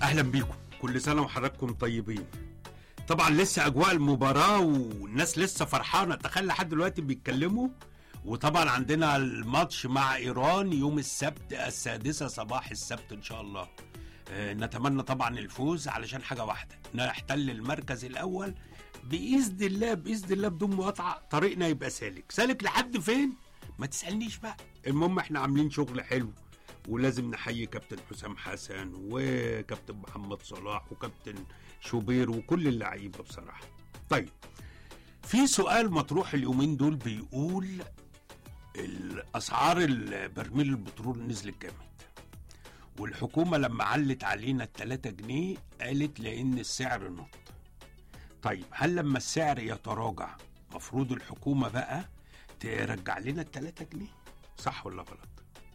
اهلا بيكم كل سنه وحضراتكم طيبين طبعا لسه اجواء المباراه والناس لسه فرحانه تخيل لحد دلوقتي بيتكلموا وطبعا عندنا الماتش مع ايران يوم السبت السادسه صباح السبت ان شاء الله آه، نتمنى طبعا الفوز علشان حاجه واحده نحتل المركز الاول باذن الله باذن الله بدون مقاطعه طريقنا يبقى سالك سالك لحد فين ما تسالنيش بقى المهم احنا عاملين شغل حلو ولازم نحيي كابتن حسام حسن وكابتن محمد صلاح وكابتن شوبير وكل اللعيبه بصراحه. طيب في سؤال مطروح اليومين دول بيقول الاسعار برميل البترول نزلت جامد والحكومه لما علت علينا ال 3 جنيه قالت لان السعر نط. طيب هل لما السعر يتراجع مفروض الحكومه بقى ترجع لنا ال 3 جنيه؟ صح ولا غلط؟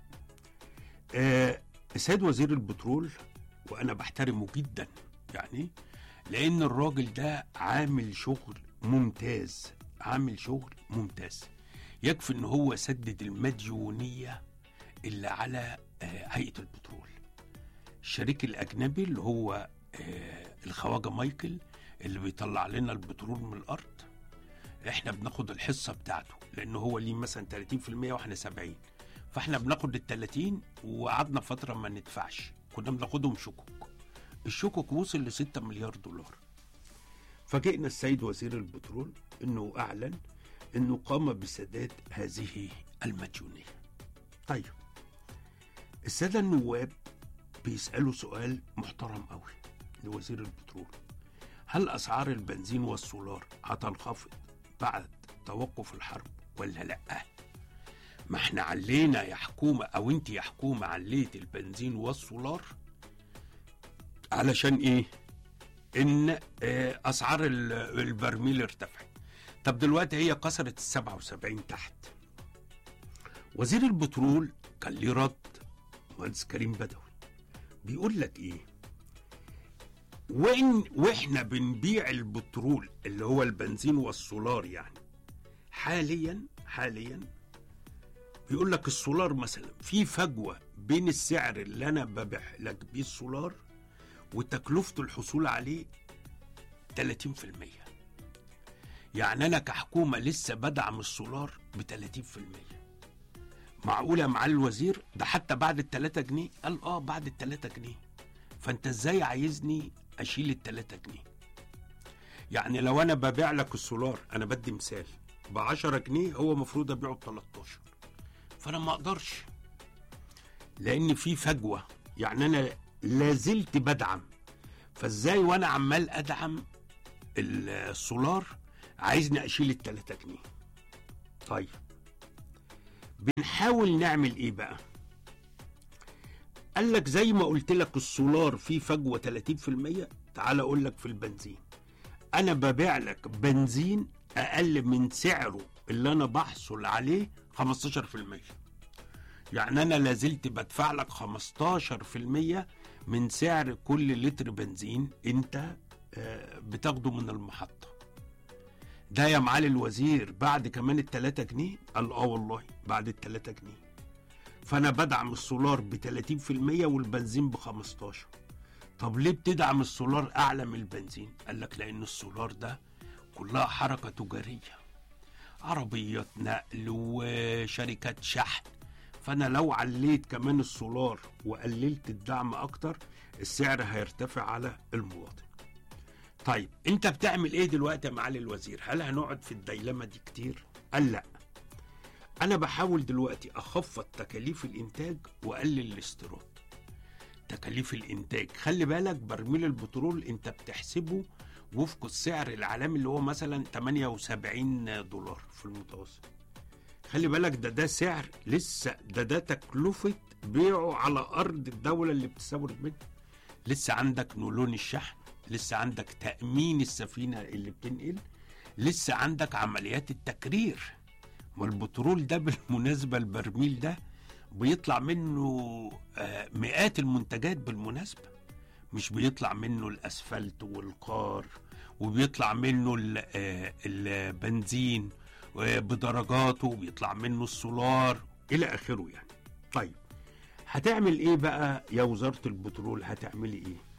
آه، السيد وزير البترول وانا بحترمه جدا يعني لان الراجل ده عامل شغل ممتاز عامل شغل ممتاز يكفي ان هو سدد المديونيه اللي على آه، هيئه البترول الشريك الاجنبي اللي هو آه، الخواجه مايكل اللي بيطلع لنا البترول من الارض احنا بناخد الحصه بتاعته لان هو ليه مثلا 30% واحنا 70 فاحنا بناخد ال 30 وقعدنا فتره ما ندفعش كنا بناخدهم شكوك الشكوك وصل ل 6 مليار دولار فجئنا السيد وزير البترول انه اعلن انه قام بسداد هذه المديونيه طيب الساده النواب بيسالوا سؤال محترم قوي لوزير البترول هل اسعار البنزين والسولار هتنخفض بعد توقف الحرب ولا لا ما احنا علينا يا حكومة او انت يا حكومة عليت البنزين والسولار علشان ايه ان اه اسعار ال- البرميل ارتفعت طب دلوقتي هي كسرت ال 77 تحت وزير البترول كان ليه رد مهندس كريم بدوي بيقول لك ايه وإن واحنا بنبيع البترول اللي هو البنزين والسولار يعني حاليا حاليا بيقول لك السولار مثلا في فجوه بين السعر اللي انا ببيع لك بيه السولار وتكلفه الحصول عليه 30% يعني انا كحكومه لسه بدعم السولار ب 30% معقوله يا معالي الوزير ده حتى بعد ال 3 جنيه قال اه بعد ال 3 جنيه فانت ازاي عايزني اشيل ال 3 جنيه يعني لو انا ببيع لك السولار انا بدي مثال ب 10 جنيه هو المفروض ابيعه ب 13 فانا ما اقدرش لان في فجوه يعني انا لازلت بدعم فازاي وانا عمال ادعم السولار عايزني اشيل ال 3 جنيه طيب بنحاول نعمل ايه بقى قال لك زي ما قلت لك السولار فيه فجوه 30% تعال اقول لك في البنزين انا ببيع لك بنزين اقل من سعره اللي انا بحصل عليه 15% يعني انا لازلت بدفع لك 15% من سعر كل لتر بنزين انت آه، بتاخده من المحطه ده يا معالي الوزير بعد كمان التلاتة جنيه قال اه والله بعد التلاتة جنيه فانا بدعم السولار ب 30% والبنزين ب 15 طب ليه بتدعم السولار اعلى من البنزين قال لك لان السولار ده كلها حركه تجاريه عربيات نقل وشركات شحن فانا لو عليت كمان السولار وقللت الدعم اكتر السعر هيرتفع على المواطن طيب انت بتعمل ايه دلوقتي يا معالي الوزير هل هنقعد في الديلمه دي كتير قال لا انا بحاول دلوقتي اخفض تكاليف الانتاج واقلل الاستيراد تكاليف الانتاج خلي بالك برميل البترول انت بتحسبه وفق السعر العالمي اللي هو مثلا 78 دولار في المتوسط خلي بالك ده ده سعر لسه ده ده تكلفة بيعه على أرض الدولة اللي بتستورد منها لسه عندك نولون الشحن لسه عندك تأمين السفينة اللي بتنقل لسه عندك عمليات التكرير ما البترول ده بالمناسبة البرميل ده بيطلع منه آه، مئات المنتجات بالمناسبة مش بيطلع منه الأسفلت والقار وبيطلع منه ال- آه، البنزين آه، بدرجاته وبيطلع منه السولار إلى آخره يعني طيب هتعمل إيه بقى يا وزارة البترول هتعملي إيه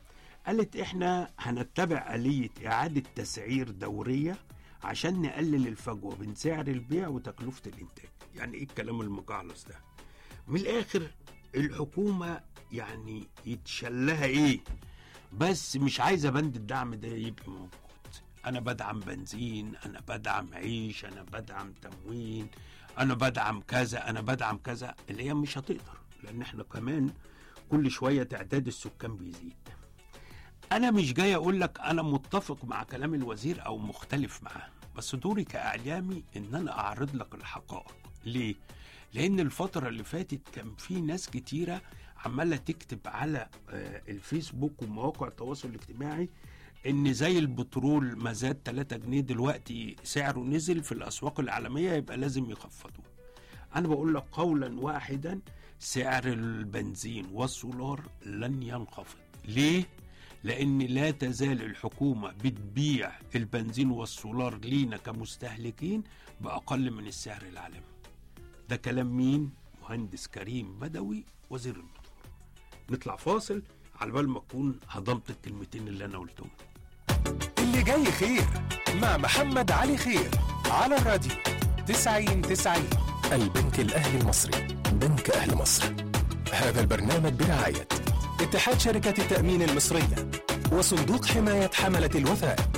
قالت احنا هنتبع آلية إعادة تسعير دورية عشان نقلل الفجوة بين سعر البيع وتكلفة الإنتاج يعني إيه الكلام المجعلص ده من الآخر الحكومة يعني يتشلها إيه بس مش عايزة بند الدعم ده يبقى موجود أنا بدعم بنزين أنا بدعم عيش أنا بدعم تموين أنا بدعم كذا أنا بدعم كذا اللي هي مش هتقدر لأن إحنا كمان كل شوية تعداد السكان بيزيد انا مش جاي اقول لك انا متفق مع كلام الوزير او مختلف معاه بس دوري كاعلامي ان انا اعرض لك الحقائق ليه لان الفتره اللي فاتت كان في ناس كتيره عماله تكتب على آه، الفيسبوك ومواقع التواصل الاجتماعي ان زي البترول ما زاد 3 جنيه دلوقتي سعره نزل في الاسواق العالميه يبقى لازم يخفضوه انا بقول لك قولا واحدا سعر البنزين والسولار لن ينخفض ليه لان لا تزال الحكومه بتبيع البنزين والسولار لينا كمستهلكين باقل من السعر العالمي ده كلام مين مهندس كريم بدوي وزير البترول نطلع فاصل على بال ما اكون هضمت الكلمتين اللي انا قلتهم اللي جاي خير مع محمد علي خير على الراديو 90 90 البنك الأهلي المصري بنك أهل مصر هذا البرنامج برعاية اتحاد شركة التأمين المصرية وصندوق حماية حملة الوفاء